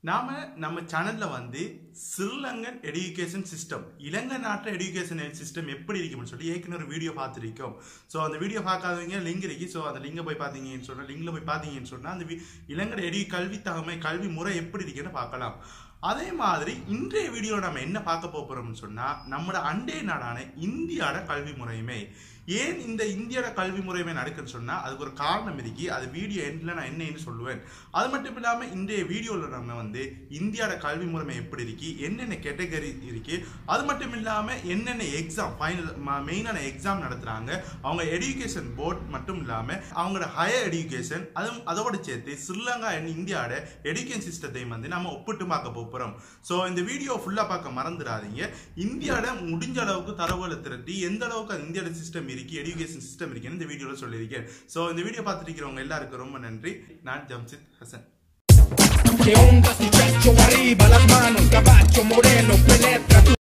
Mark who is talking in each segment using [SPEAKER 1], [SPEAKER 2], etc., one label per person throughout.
[SPEAKER 1] நாம நம்ம சேனல்ல வந்து ஸ்ரீலங்கன் எடுகேஷன் சிஸ்டம் இலங்கை நாட்டு எடுகேஷன் சிஸ்டம் எப்படி இருக்கும்னு சொல்லி ஏற்கனவே ஒரு வீடியோ பார்த்துருக்கோம் ஸோ அந்த வீடியோ பார்க்காதவங்க லிங்க் இருக்கு ஸோ அந்த லிங்கை போய் பார்த்தீங்கன்னு சொன்னா லிங்க்ல போய் பார்த்தீங்கன்னு சொன்னா அந்த வி- இலங்கை எடி கல்வி தகமை கல்வி முறை எப்படி இருக்குன்னு பார்க்கலாம் அதே மாதிரி இன்றைய வீடியோ நம்ம என்ன பார்க்க போறோம்னு சொன்னா நம்மளோட அண்டை நாடான இந்தியாவோட கல்வி முறையுமே ஏன் இந்த இந்தியாவோட கல்வி முறையுமே நடக்குன்னு சொன்னா அதுக்கு ஒரு காரணம் இருக்கு அது வீடியோ எண்ட்ல நான் என்னன்னு சொல்லுவேன் அது மட்டும் இல்லாம இன்றைய வீடியோல நம்ம வந்து இந்தியாவோட கல்வி முறைமை எப்படி இருக்கு என்னென்ன கேட்டகரி இருக்கு அது மட்டும் இல்லாம என்னென்ன எக்ஸாம் ஃபைனல் மெயினான எக்ஸாம் நடத்துறாங்க அவங்க எடுகேஷன் போர்ட் மட்டும் இல்லாம அவங்களோட ஹையர் எடுகேஷன் அதுவும் அதோட சேர்த்து ஸ்ரீலங்கா and இந்தியாவோட எடுகேஷன் சிஸ்டத்தையும் வந்து நம்ம ஒப்பிட்டு பார்க்க போறோம் ஸோ இந்த வீடியோ ஃபுல்லா பார்க்க மறந்துடாதீங்க இந்தியாவோட முடிஞ்ச அளவுக்கு தரவுகளை திரட்டி எந்த அளவுக்கு அந்த இந்தியாவோட சிஸ்டம் இருக்கு எடுகேஷன் சிஸ்டம் இருக்குன்னு இந்த வீடியோல சொல்லியிருக்கேன் ஸோ இந்த வீடியோ பார்த்துட்டு இருக்கிறவங்க எல்லாருக்கும் ரொம்ப நன்றி நான் Jamshid Hasan
[SPEAKER 2] Que onda muchacho arriba las manos, caballo moreno penetra tu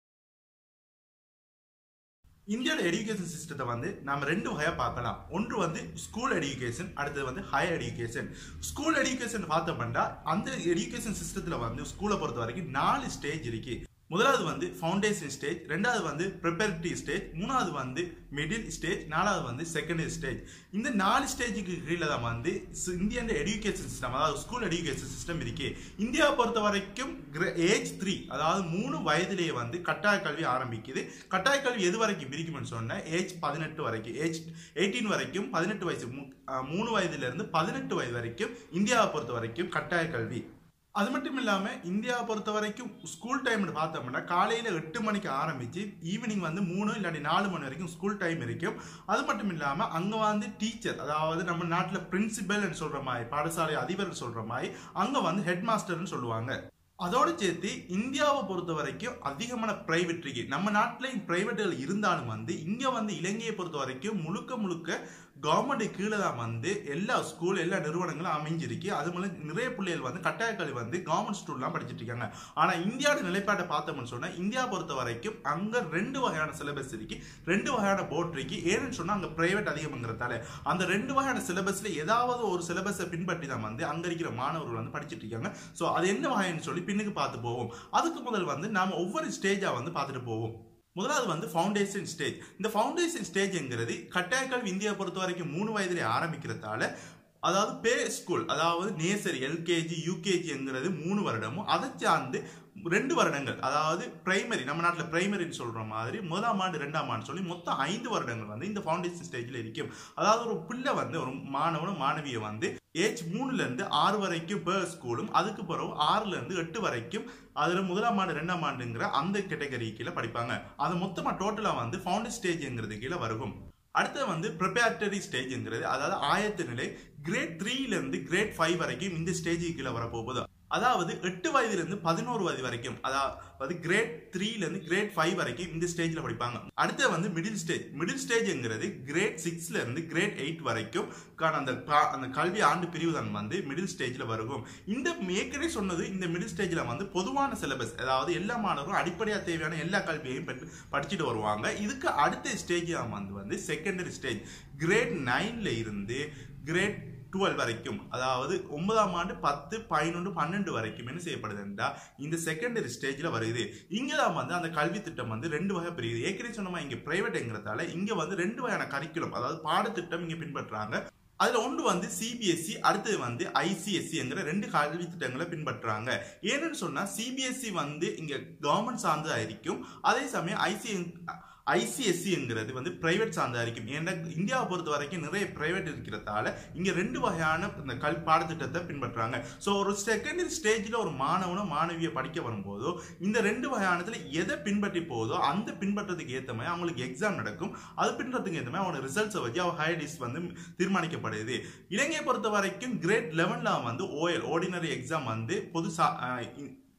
[SPEAKER 1] இந்தியாவோட எஜுகேஷன் சிஸ்டத்தை வந்து நாம ரெண்டு வகையா பார்க்கலாம் ஒன்று வந்து ஸ்கூல் எஜுகேஷன் அடுத்தது வந்து ஹையர் எஜுகேஷன் ஸ்கூல் எஜுகேஷன் பார்த்தோம்னா அந்த எஜுகேஷன் சிஸ்டத்துல வந்து ஸ்கூலை பொறுத்த வரைக்கும் நாலு ஸ்டேஜ் இருக்கு முதலாவது வந்து ஃபவுண்டேஷன் ஸ்டேஜ் ரெண்டாவது வந்து ப்ரிப்பரேட்டரி ஸ்டேஜ் மூணாவது வந்து மிடில் ஸ்டேஜ் நாலாவது வந்து செகண்டரி ஸ்டேஜ் இந்த நாலு ஸ்டேஜுக்கு கீழே தான் வந்து ஸ்- இந்தியன் எஜுகேஷன் சிஸ்டம் அதாவது ஸ்கூல் எஜுகேஷன் சிஸ்டம் இருக்கு இந்தியாவை பொறுத்த வரைக்கும் ஏஜ் த்ரீ அதாவது மூணு வயதிலேயே வந்து கட்டாய கல்வி ஆரம்பிக்குது கட்டாய கல்வி எது வரைக்கும் பிரிக்கும்னு சொன்னா ஏஜ் பதினெட்டு வரைக்கும் ஏஜ் எயிட்டீன் வரைக்கும் பதினெட்டு வயசு மூ- அஹ் மூணு வயதுல இருந்து பதினெட்டு வயது வரைக்கும் இந்தியாவை பொறுத்த வரைக்கும் கட்டாய கல்வி அது மட்டும் இல்லாம இந்தியாவை பொறுத்த வரைக்கும் ஸ்கூல் டைம்னு பார்த்தோம்னா காலையில எட்டு மணிக்கு ஆரம்பிச்சு ஈவினிங் வந்து மூணு இல்லாட்டி நாலு மணி வரைக்கும் ஸ்கூல் டைம் இருக்கும் அது மட்டும் இல்லாம அங்க வந்து டீச்சர் அதாவது நம்ம நாட்டுல பிரின்சிபல் சொல்ற மாதிரி பாடசாலை அதிபர் சொல்ற மாதிரி அங்க வந்து ஹெட் மாஸ்டர்னு சொல்லுவாங்க அதோட சேர்த்து இந்தியாவை பொறுத்த வரைக்கும் அதிகமான பிரைவேட் இருக்கு நம்ம நாட்டிலையும் பிரைவேட்டுகள் இருந்தாலும் வந்து இங்க வந்து இலங்கையை பொறுத்த வரைக்கும் முழுக்க முழுக்க கவர்மெண்ட் கீழே தான் வந்து எல்லா ஸ்கூல் எல்லா நிறுவனங்களும் அமைஞ்சிருக்கு அது மூலம் நிறைய பிள்ளைகள் வந்து கட்டாய கல்வி வந்து கவர்மெண்ட் ஸ்கூல்லாம் படிச்சிட்டு இருக்காங்க ஆனா இந்தியாவோட நிலைப்பாட்டை பார்த்தோம்னு சொன்னா இந்தியா பொறுத்த வரைக்கும் அங்க ரெண்டு வகையான சிலபஸ் இருக்கு ரெண்டு வகையான போர்ட் இருக்கு ஏன்னு சொன்னா அங்க பிரைவேட் அதிகம்ங்கிறதால அந்த ரெண்டு வகையான சிலபஸ்ல ஏதாவது ஒரு சிலபஸை பின்பற்றி தான் வந்து அங்க இருக்கிற மாணவர்கள் வந்து படிச்சிட்டு இருக்காங்க ஸோ அது என்ன வகைன்னு சொல்லி பின்னுக்கு பார்த்து போவோம் அதுக்கு முதல் வந்து நாம ஒவ்வொரு ஸ்டேஜா வந்து பார்த்துட்டு போவோம் முதலாவது வந்து ஃபவுண்டேஷன் ஸ்டேஜ் இந்த ஃபவுண்டேஷன் ஸ்டேஜ்ங்கிறது கட்டாய கல்வி இந்தியாவை பொறுத்த வரைக்கும் மூணு வயதிலே ஆரம்பிக்கிறதால அதாவது பே ஸ்கூல் அதாவது நேசரி எல்கேஜி யூகேஜிங்கிறது மூணு வருடமும் அதை சார்ந்து ரெண்டு வருடங்கள் அதாவது பிரைமரி நம்ம நாட்டில் பிரைமரின்னு சொல்ற மாதிரி முதலாம் ஆண்டு ரெண்டாம் ஆண்டு சொல்லி மொத்தம் ஐந்து வருடங்கள் வந்து இந்த ஃபவுண்டேஷன் ஸ்டேஜில் இருக்கும் அதாவது ஒரு பிள்ளை வந்து ஒரு மாணவனும் மாணவியை வந்து ஏஜ் மூணுல இருந்து ஆறு வரைக்கும் பேர் ஸ்கூலும் அதுக்கு பிறகு ஆறுல இருந்து எட்டு வரைக்கும் அதுல முதலாம் ஆண்டு ரெண்டாம் ஆண்டுங்கிற அந்த கேட்டகரி கீழே படிப்பாங்க அது மொத்தமா டோட்டலா வந்து ஃபவுண்டேஷன் ஸ்டேஜ்ங்கிறது கீழே வருகும் அடுத்து வந்து ப்ரிப்பேரட்டரி ஸ்டேஜ்ங்கிறது அதாவது ஆயத்த நிலை கிரேட் த்ரீல இருந்து கிரேட் ஃபைவ் வரைக்கும் இந்த ஸ்டேஜுக்கு கீழே வரப்போகுது அதாவது எட்டு வயதுல இருந்து பதினோரு வயது வரைக்கும் அதாவது கிரேட் த்ரீல இருந்து கிரேட் ஃபைவ் வரைக்கும் இந்த ஸ்டேஜ்ல படிப்பாங்க அடுத்து வந்து மிடில் ஸ்டேஜ் மிடில் ஸ்டேஜ்ங்கிறது கிரேட் சிக்ஸ்ல இருந்து கிரேட் எயிட் வரைக்கும் கான அந்த பா- அந்த கல்வி ஆண்டு பிரிவு தான் வந்து மிடில் ஸ்டேஜ்ல வருகும் இந்த ஏற்கனவே சொன்னது இந்த மிடில் ஸ்டேஜ்ல வந்து பொதுவான சிலபஸ் அதாவது எல்லா மாணவரும் அடிப்படையா தேவையான எல்லா கல்வியையும் பெற்று- படிச்சுட்டு வருவாங்க இதுக்கு அடுத்த ஸ்டேஜ் வந்து வந்து செகண்டரி ஸ்டேஜ் கிரேட் நைன்ல இருந்து கிரேட் டுவெல் வரைக்கும் அதாவது ஒன்பதாம் ஆண்டு பத்து பதினொன்று பன்னெண்டு வரைக்கும் என்ன செய்யப்படுதுன்றா இந்த செகண்டரி ஸ்டேஜ்ல வருது இங்க தான் வந்து அந்த கல்வி திட்டம் வந்து ரெண்டு வகை பிரியுது ஏற்கனவே சொன்னமா இங்க பிரைவேட்ங்கிறதால இங்க வந்து ரெண்டு வகையான கரிக்குலம் அதாவது பாடத்திட்டம் இங்க பின்பற்றுறாங்க அதுல ஒன்று வந்து சிபிஎஸ்சி அடுத்தது வந்து ஐசிஎஸ்சிங்கிற ரெண்டு கல்வி திட்டங்களை பின்பற்றுறாங்க ஏன்னு சொன்னா சிபிஎஸ்சி வந்து இங்க கவர்மெண்ட் சார்ந்ததா இருக்கும் அதே சமயம் ஐசி ஐசிஎஸ்சிங்கிறது வந்து பிரைவேட் சார்ந்தா இருக்கும் ஏன்னா இந்தியாவை பொறுத்த வரைக்கும் நிறைய பிரைவேட் இருக்கிறதால இங்க ரெண்டு வகையான இந்த கல் பாடத்திட்டத்தை பின்பற்றுறாங்க ஸோ ஒரு செகண்டரி ஸ்டேஜில் ஒரு மாணவனோ மாணவியை படிக்க வரும்போதோ இந்த ரெண்டு வகையானத்துல எதை பின்பற்றி போதோ அந்த பின்பற்றதுக்கு ஏற்ற மாதிரி அவங்களுக்கு எக்ஸாம் நடக்கும் அது பின்பற்றதுக்கு ஏற்ற மாதிரி அவனோட ரிசல்ட்ஸை வச்சு அவன் ஹையர் லிஸ்ட் வந்து தீர்மானிக்கப்படுது இலங்கையை பொறுத்த வரைக்கும் கிரேட் லெவன்ல வந்து ஓஎல் ஆர்டினரி எக்ஸாம் வந்து பொது சா- அஹ் இ-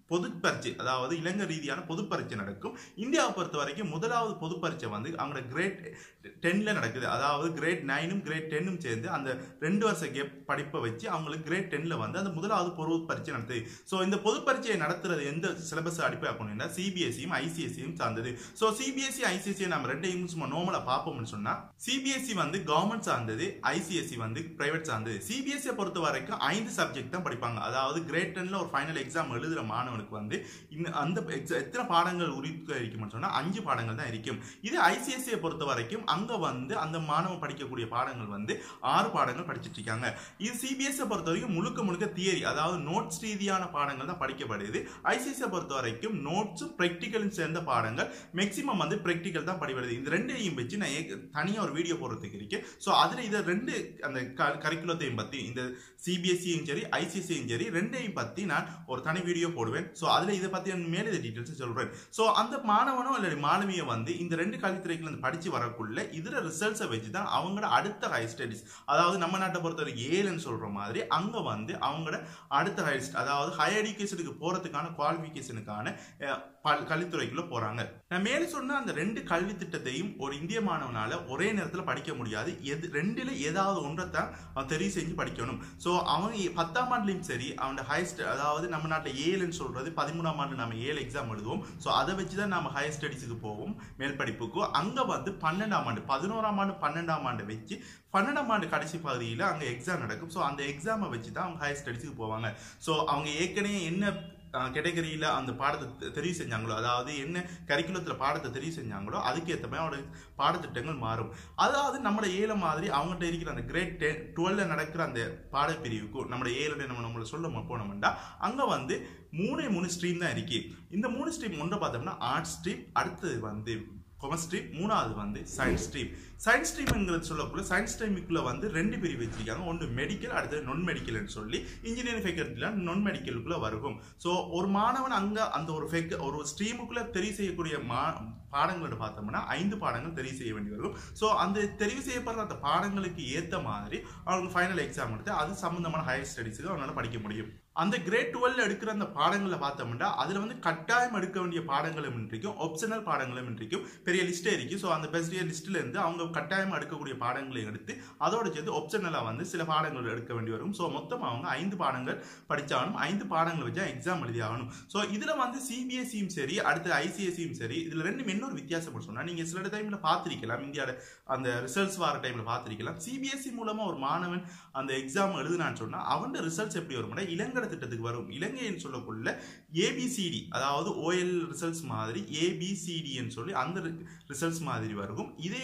[SPEAKER 1] பொது பரீட்சை அதாவது இலங்கை ரீதியான பொது பரீட்சை நடக்கும் இந்தியாவை பொறுத்த வரைக்கும் முதலாவது பொது பரீட்சை வந்து அவங்களோட கிரேட் டென்ல நடக்குது அதாவது கிரேட் நைனும் கிரேட் டென்னும் சேர்ந்து அந்த ரெண்டு வருஷ கேப் படிப்பை வச்சு அவங்களுக்கு கிரேட் டென்ல வந்து அந்த முதலாவது பொது பரீட்சை நடத்துது ஸோ இந்த பொது பரீட்சையை நடத்துறது எந்த சிலபஸ் அடிப்படையாக கொண்டுனா சிபிஎஸ்சியும் ஐசிஎஸ்சியும் சார்ந்தது ஸோ சிபிஎஸ்சி ஐசிஎஸ்சி நம்ம ரெண்டையும் சும்மா நோமலா பார்ப்போம்னு சொன்னா சிபிஎஸ்சி வந்து கவர்மெண்ட் சார்ந்தது ஐசிஎஸ்சி வந்து பிரைவேட் சார்ந்தது சிபிஎஸ்சியை பொறுத்த வரைக்கும் ஐந்து சப்ஜெக்ட் தான் படிப்பாங்க அதாவது கிரேட் டென்ல ஒரு ஃபைனல் எக்ஸாம் எழுதுற மாணவனுக்கு வந்து இந்த அந்த exa- எத்தனை பாடங்கள் உரித்து இருக்கும்னு சொன்னா அஞ்சு பாடங்கள் தான் இருக்கும் இது ஐசிஎஸ்சியை பொறுத்த வரைக்கும் அங்க வந்து அந்த மாணவன் படிக்கக்கூடிய பாடங்கள் வந்து ஆறு பாடங்கள் படிச்சிட்டு இருக்காங்க இது சிபிஎஸ்சியை பொறுத்த வரைக்கும் முழுக்க முழுக்க தியரி அதாவது நோட்ஸ் ரீதியான பாடங்கள் தான் படிக்கப்படுது ஐசிஎஸ்சியை பொறுத்த வரைக்கும் நோட்ஸும் ப்ராக்டிக்கலும் சேர்ந்த பாடங்கள் மேக்சிமம் வந்து ப்ராக்டிக்கல் தான் படிப்படுது இந்த ரெண்டையும் வச்சு நான் ஏ- தனியா ஒரு வீடியோ போடுறதுக்கு இருக்கு ஸோ அதுல இதை ரெண்டு அந்த கரிக்குலத்தையும் பத்தி இந்த சிபிஎஸ்சியும் சரி ஐசிஎஸ்சியும் சரி ரெண்டையும் பத்தி நான் ஒரு தனி வீடியோ போடுவேன் ஸோ அதுல இதை பத்தி நான் மேலே டீட்டெயில்ஸ் சொல்றேன் ஸோ அந்த மாணவனோ அல்லது மாணவியை வந்து இந்த ரெண்டு கல்வித்துறைகள் வந்து படிச்சு வரக்குள்ள இதுல ரிசல்ட்ஸை வச்சு தான் அவங்களோட அடுத்த ஹை ஸ்டடிஸ் அதாவது நம்ம நாட்டை பொறுத்தவரைக்கும் ஏழுன்னு சொல்ற மாதிரி அங்க வந்து அவங்களோட அடுத்த ஹை அதாவது ஹையர் எஜுகேஷனுக்கு போறதுக்கான குவாலிஃபிகேஷனுக்கான அஹ், பல்- கல்வித்துறைக்குள்ள போறாங்க நான் மேலே சொன்ன அந்த ரெண்டு கல்வி திட்டத்தையும் ஒரு இந்திய மாணவனால ஒரே நேரத்துல படிக்க முடியாது எது ரெண்டுல ஏதாவது ஒன்றைத்தான் அவன் தெரிவு செஞ்சு படிக்கணும் ஸோ அவன் எ- பத்தாம் ஆண்டுலையும் சரி அவனோட ஹையஸ்ட் அதாவது நம்ம நாட்டில் ஏழுன்னு சொல்றது பதிமூணாம் ஆண்டு நம்ம ஏழு எக்ஸாம் எழுதுவோம் ஸோ அதை வச்சு தான் நம்ம ஹையர் ஸ்டடீஸுக்கு போவோம் மேல் படிப்புக்கு அங்க வந்து பன்னெண்டாம் ஆண்டு பதினோராம் ஆண்டு பன்னெண்டாம் ஆண்டு வச்சு பன்னெண்டாம் ஆண்டு கடைசி பகுதியில் அங்கே எக்ஸாம் நடக்கும் ஸோ அந்த எக்ஸாமை வச்சு தான் அவங்க ஹையர் ஸ்டடீஸுக்கு போவாங்க ஸோ அவங்க ஏற்கனவே என்ன கேட்டகரியில் அந்த பாடத்தை தெ- தெரிவு செஞ்சாங்களோ அதாவது என்ன கரிக்குலத்தில் பாடத்தை தெரிவு செஞ்சாங்களோ அதுக்கேற்ற மாதிரி அவரோட பாடத்திட்டங்கள் மாறும் அதாவது நம்மளோட ஏழை மாதிரி அவங்ககிட்ட இருக்கிற அந்த கிரேட் டென் டுவெல்ல நடக்கிற அந்த பாடப்பிரிவுக்கும் நம்மளோட ஏழு நம்ம நம்மளை சொல்ல போனோம்னா அங்கே வந்து மூணே மூணு ஸ்ட்ரீம் தான் இருக்கு இந்த மூணு ஸ்ட்ரீம் ஒன்றை பார்த்தோம்னா ஆர்ட் ஸ்ட்ரீம் அடுத்தது வந்து கொமர்ஸ் ஸ்ட்ரீம் மூணாவது வந்து சயின்ஸ் ஸ்ட்ரீம் சயின்ஸ் ஸ்ட்ரீம்ங்கிறது சொல்லக்குள்ள சயின்ஸ் ஸ்ட்ரீமுக்குள்ள வந்து ரெண்டு பிரிவு வச்சிருக்காங்க ஒன்று மெடிக்கல் அடுத்தது நான் மெடிக்கல்னு சொல்லி இன்ஜினியரிங் ஃபேக்கல்ட்டில நான் மெடிக்கலுக்குள்ள வரும் ஸோ ஒரு மாணவன் அங்க அந்த ஒரு ஃபெக் ஒரு ஸ்ட்ரீமுக்குள்ள தெரிவு செய்யக்கூடிய மா பாடங்களோட பார்த்தோம்னா ஐந்து பாடங்கள் தெரிவு செய்ய வேண்டி வரும் ஸோ அந்த தெரிவு செய்யப்படுற அந்த பாடங்களுக்கு ஏற்ற மாதிரி அவங்க ஃபைனல் எக்ஸாம் எடுத்து அது சம்பந்தமான ஹையர் ஸ்டடீஸுக்கு அவனால படிக்க முடியும் அந்த கிரேட் டுவெல் எடுக்கிற அந்த பாடங்களை பார்த்தோம்னா அதுல வந்து கட்டாயம் எடுக்க வேண்டிய பாடங்களும் இருக்கும் ஆப்ஷனல் பாடங்களும் இருக்கும் பெரிய லிஸ்டே இருக்கு ஸோ அந்த பெரிய லிஸ்ட்ல இருந்து அவங்க கட்டாயம் எடுக்கக்கூடிய பாடங்களை எடுத்து அதோட சேர்த்து ஆப்ஷனலா வந்து சில பாடங்கள் எடுக்க வேண்டி வரும் ஸோ மொத்தம் அவங்க ஐந்து பாடங்கள் படிச்சாகணும் ஐந்து பாடங்கள் வச்சா எக்ஸாம் எழுதி ஆகணும் ஸோ இதுல வந்து சிபிஎஸ்சியும் சரி அடுத்து ஐசிஎஸ்சியும் சரி இதுல ரெண்டும் இன்னொரு வித்தியாசம் சொன்னா நீங்க சில டைம்ல பார்த்திருக்கலாம் இந்தியாவோட அந்த ரிசல்ட்ஸ் வர டைம்ல பார்த்திருக்கலாம் சிபிஎஸ்சி மூலமா ஒரு மாணவன் அந்த எக்ஸாம் எழுதுனான்னு சொன்னா அவன் ரிசல்ட்ஸ் எப்படி வரும்னா இளங்கட திட்டத்துக்கு வரும் இலங்கைன்னு சொல்லக்குள்ள ஏபிசிடி அதாவது ஓஎல் ரிசல்ட்ஸ் மாதிரி ஏபிசிடின்னு சொல்லி அந்த ரிசல்ட்ஸ் மாதிரி வரும் இதே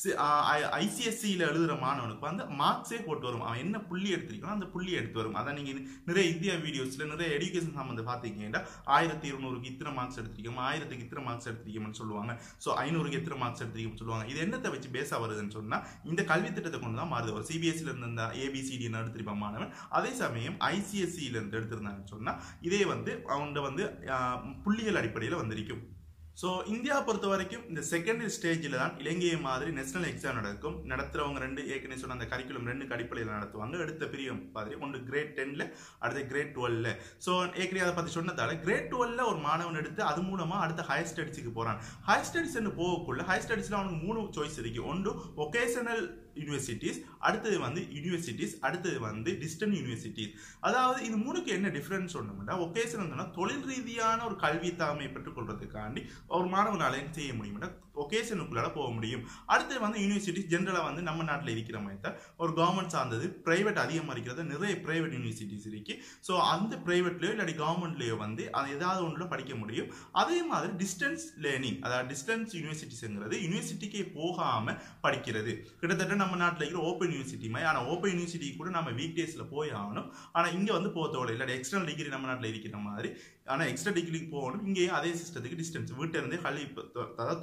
[SPEAKER 1] ஐசிஎஸ்சியில் எழுதுற மாணவனுக்கு வந்து மார்க்ஸே போட்டு வரும் அவன் என்ன புள்ளி எடுத்திருக்கானோ அந்த புள்ளி எடுத்து வரும் அதான் நீங்க நிறைய இந்தியா வீடியோஸ்ல நிறைய எஜுகேஷன் சம்மந்தம் பார்த்தீங்கன்னா ஆயிரத்தி இருநூறுக்கு இத்தனை மார்க்ஸ் எடுத்திருக்கோம் ஆயிரத்துக்கு இத்தனை மார்க்ஸ் எடுத்திருக்கோம்னு சொல்லுவாங்க ஸோ ஐநூறுக்கு எத்தனை மார்க்ஸ் எடுத்திருக்கோம்னு சொல்லுவாங்க இது என்னத்தை வச்சு பேச வருதுன்னு சொன்னா இந்த கல்வி திட்டத்தை கொண்டு தான் மாறுது ஒரு சிபிஎஸ்சில இருந்து இந்த ஏபிசிடி எடுத்திருப்பான் மாணவன் அதே சமயம் ஐசிஎஸ்சியில இருந்து எடுத்திருந்தாங்கன்னு சொன்னா இதே வந்து அவங்க வந்து ஆஹ், புள்ளிகள் அடிப்படையில் வந்திருக்கும் ஸோ இந்தியா பொறுத்த வரைக்கும் இந்த செகண்டரி ஸ்டேஜில் தான் இலங்கை மாதிரி நேஷனல் எக்ஸாம் நடக்கும் நடத்துறவங்க ரெண்டு ஏற்கனவே சொன்ன அந்த கரிக்குலம் ரெண்டு அடிப்படையில் நடத்துவாங்க அடுத்த பிரிவு மாதிரி ஒன்று கிரேட் டென்ல அடுத்த கிரேட் டுவெல்ல ஸோ ஏற்கனவே அதை பற்றி சொன்னதால கிரேட் டுவெல்ல ஒரு மாணவன் எடுத்து அது மூலமா அடுத்த ஹையர் ஸ்டடிஸுக்கு போறான் ஹையர் ஸ்டடிஸ் போகக்குள்ள ஹையர் ஸ்டடிஸ்ல அவனுக்கு மூணு சாய்ஸ் இருக்கு ஒன்று ஒகேஷனல் யூனிவர்சிட்டிஸ் அடுத்தது வந்து யூனிவர்சிட்டிஸ் அடுத்தது வந்து டிஸ்டன்ட் யூனிவர்சிட்டிஸ் அதாவது இது மூணுக்கு என்ன டிஃபரன்ஸ் சொன்னோம்னா ஒகேஷனல் தொழில் ரீதியான ஒரு கல்வி தாமை பெற்றுக்கொள்றதுக்காண்டி ஒரு மாணவனால என்ன செய்ய முடியும்னா ஒகேஷனுக்குள்ளால போக முடியும் அடுத்தது வந்து யூனிவர்சிட்டிஸ் ஜென்ரலாக வந்து நம்ம நாட்டில் இருக்கிற மாதிரி தான் ஒரு கவர்மெண்ட் சார்ந்தது பிரைவேட் அதிகமாக இருக்கிறது நிறைய பிரைவேட் யூனிவர்சிட்டிஸ் இருக்கு ஸோ அந்த பிரைவேட்லயோ இல்லாட்டி கவர்மெண்ட்லயோ வந்து அது ஏதாவது ஒன்றுல படிக்க முடியும் அதே மாதிரி டிஸ்டன்ஸ் லேர்னிங் அதாவது டிஸ்டன்ஸ் யூனிவர்சிட்டிஸ்ங்கிறது யூனிவர்சிட்டிக்கே போகாம படிக்கிறது கிட்டத்தட்ட நம்ம நாட்டில் இருக்கிற ஓப்பன் யூனிவர்சிட்டி மாதிரி ஆனால் ஓப்பன் யூனிவர்சிட்டி கூட நம்ம வீக் டேஸில் போய் ஆகணும் ஆனால் இங்கே வந்து போகிறதோட இல்லாட்டி எக்ஸ்டர்னல் டிகிரி நம்ம நாட்டில் இருக்கிற மாதிரி ஆனால் எக்ஸ்ட்ரா டிகிரிக்கு போகணும் இங்கேயும் அதே சிஸ்டத்துக்கு டிஸ்டன்ஸ் வீட்டில் இருந்தே கல்வி அதாவது தொலைதூர கல்வி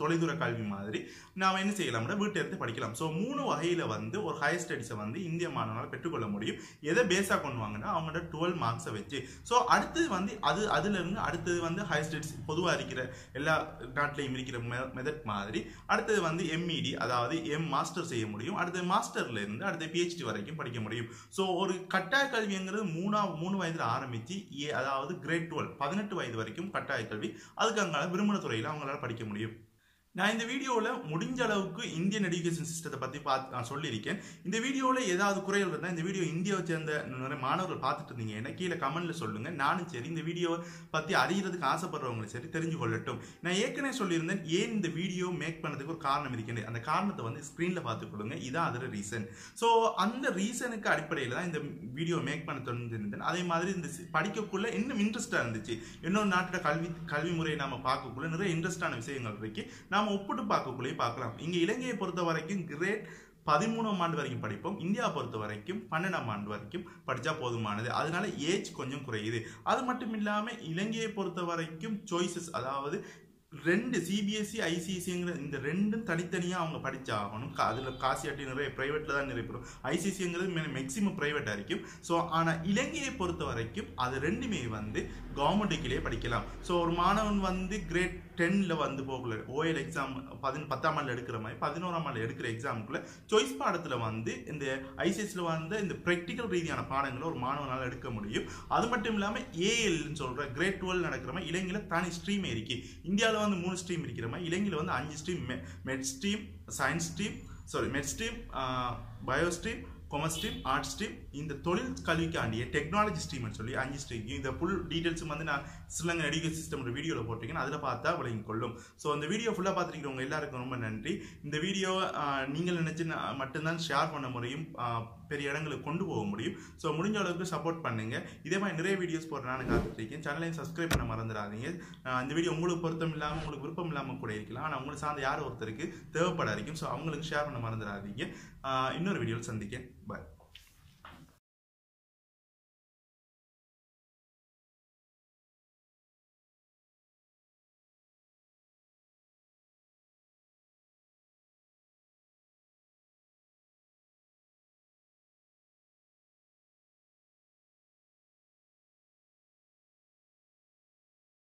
[SPEAKER 1] கல்வி மாதிரி நாம் என்ன செய்யலாம்னா வீட்டை எடுத்து படிக்கலாம் ஸோ மூணு வகையில் வந்து ஒரு ஹையர் ஸ்டடீஸை வந்து இந்திய மாணவனால் பெற்றுக்கொள்ள முடியும் எதை பேஸாக கொண்டு வாங்கன்னா அவங்களோட டுவெல் மார்க்ஸை வச்சு ஸோ அடுத்தது வந்து அது அதுல இருந்து அடுத்தது வந்து ஹையர் ஸ்டடீஸ் பொதுவாக இருக்கிற எல்லா நாட்டிலையும் இருக்கிற மெதட் மாதிரி அடுத்தது வந்து எம்இடி அதாவது எம் மாஸ்டர் செய்ய முடியும் அடுத்தது மாஸ்டர்ல இருந்து அடுத்து பிஹெச்டி வரைக்கும் படிக்க முடியும் ஸோ ஒரு கட்டாய கல்விங்கிறது மூணா மூணு வயதுல ஆரம்பிச்சு ஏ அதாவது கிரேட் டுவெல் பதினெட்டு வயது வரைக்கும் கட்டாய கல்வி அதுக்கு அங்கால விரும்பின துறையில் அவங்களால படிக்க முடியும் நான் இந்த வீடியோவில் முடிஞ்ச அளவுக்கு இந்தியன் எஜுகேஷன் சிஸ்டத்தை பற்றி பார்த்து நான் சொல்லியிருக்கேன் இந்த வீடியோவில் ஏதாவது குறைகள் இருந்தால் இந்த வீடியோ இந்தியாவை சேர்ந்த நிறைய மாணவர்கள் பார்த்துட்டு இருந்தீங்கன்னா கீழே கமெண்ட்ல சொல்லுங்க நானும் சரி இந்த வீடியோவை பற்றி அறிகிறதுக்கு ஆசைப்படுறவங்களும் சரி தெரிஞ்சு கொள்ளட்டும் நான் ஏற்கனவே சொல்லியிருந்தேன் ஏன் இந்த வீடியோ மேக் பண்ணதுக்கு ஒரு காரணம் இருக்கின்றது அந்த காரணத்தை வந்து ஸ்க்ரீனில் பார்த்து கொள்ளுங்க இதான் அதில் ரீசன் ஸோ அந்த ரீசனுக்கு அடிப்படையில் தான் இந்த வீடியோ மேக் பண்ண தொடர்ந்துருந்தேன் அதே மாதிரி இந்த சி- படிக்கக்குள்ள இன்னும் இன்ட்ரெஸ்டாக இருந்துச்சு இன்னொரு நாட்டோட கல்வி கல்வி முறையை நாம பார்க்கக்குள்ள நிறைய இன்ட்ரெஸ்டான விஷயங்கள் இருக்கு நாம ஒப்பிட்டு பார்க்கக்குள்ளே பார்க்கலாம் இங்க இலங்கையை பொறுத்த வரைக்கும் கிரேட் பதிமூணாம் ஆண்டு வரைக்கும் படிப்போம் இந்தியா பொறுத்த வரைக்கும் பன்னெண்டாம் ஆண்டு வரைக்கும் படிச்சா போதுமானது அதனால ஏஜ் கொஞ்சம் குறையுது அது மட்டும் இல்லாம இலங்கையை பொறுத்த வரைக்கும் சாய்ஸஸ் அதாவது ரெண்டு சிபிஎஸ்சி ஐசிஎஸ்சிங்கிற இந்த ரெண்டும் தனித்தனியாக அவங்க படிச்சாகணும் கா- அதுல காசி அட்டி நிறைய ப்ரைவேட்டில் தான் நிறைய பெறும் ஐசிஎஸ்சிங்கிறது மேக்ஸிமம் ப்ரைவேட்டாக இருக்கும் ஸோ ஆனால் இலங்கையை பொறுத்த வரைக்கும் அது ரெண்டுமே வந்து கவர்மெண்ட்டுக்கிலே படிக்கலாம் ஸோ ஒரு மாணவன் வந்து கிரேட் டென்னில் வந்து போகல ஓஎல் எக்ஸாம் பதின பத்தாம் ஆண்டில் எடுக்கிற மாதிரி பதினோராம் ஆண்டில் எடுக்கிற எக்ஸாமுக்குள்ள சாய்ஸ் பாடத்தில் வந்து இந்த ஐசிஎஸ்சியில் வந்து இந்த ப்ராக்டிக்கல் ரீதியான பாடங்களை ஒரு மாணவனால் எடுக்க முடியும் அது மட்டும் இல்லாமல் ஏஎல்னு சொல்கிற கிரேட் டுவெல் நடக்கிற மாதிரி இலங்கையில் தனி ஸ்ட்ரீம் இருக்கு இந்தியாவில் வந்து மூணு ஸ்ட்ரீம் இருக்கிற மாதிரி இலங்கையில் வந்து அஞ்சு stream math stream science stream sorry math stream bio stream commerce stream art stream இந்த தொழில் கல்விக்காண்டிய டெக்னாலஜி ஸ்ட்ரீம்னு சொல்லி அஞ்சு ஸ்ட்ரீம் இந்த ஃபுல் டீட்டெயில்ஸும் வந்து நான் ஸ்ரீலங்கா எஜுகேஷன் சிஸ்டம் வீடியோவில் போட்டிருக்கேன் அதில் பார்த்தா விளங்கி கொள்ளும் ஸோ இந்த வீடியோ ஃபுல்லாக பார்த்துருக்கிறவங்க எல்லாருக்கும் ரொம்ப நன்றி இந்த வீடியோ நீங்கள் நினச்சி மட்டும்தான் ஷேர் பண்ண முடியும் ஆஹ், பெரிய இடங்களுக்கு கொண்டு போக முடியும் ஸோ முடிஞ்ச அளவுக்கு சப்போர்ட் பண்ணுங்க இதே மாதிரி நிறைய வீடியோஸ் போடுற நான் காத்துட்ருக்கேன் சேனலையும் சப்ஸ்கிரைப் பண்ண மறந்துடாதீங்க ஆஹ், இந்த வீடியோ உங்களுக்கு பொருத்தம் இல்லாமல் உங்களுக்கு விருப்பம் இல்லாமல் கூட இருக்கலாம் ஆனால் உங்களுக்கு சார்ந்த யார் ஒருத்தருக்கு தேவைப்பட இருக்கும் ஸோ அவங்களுக்கு ஷேர் பண்ண மறந்துடாதீங்க ஆஹ், இன்னொரு வீடியோவில் சந்திக்கேன் பாய்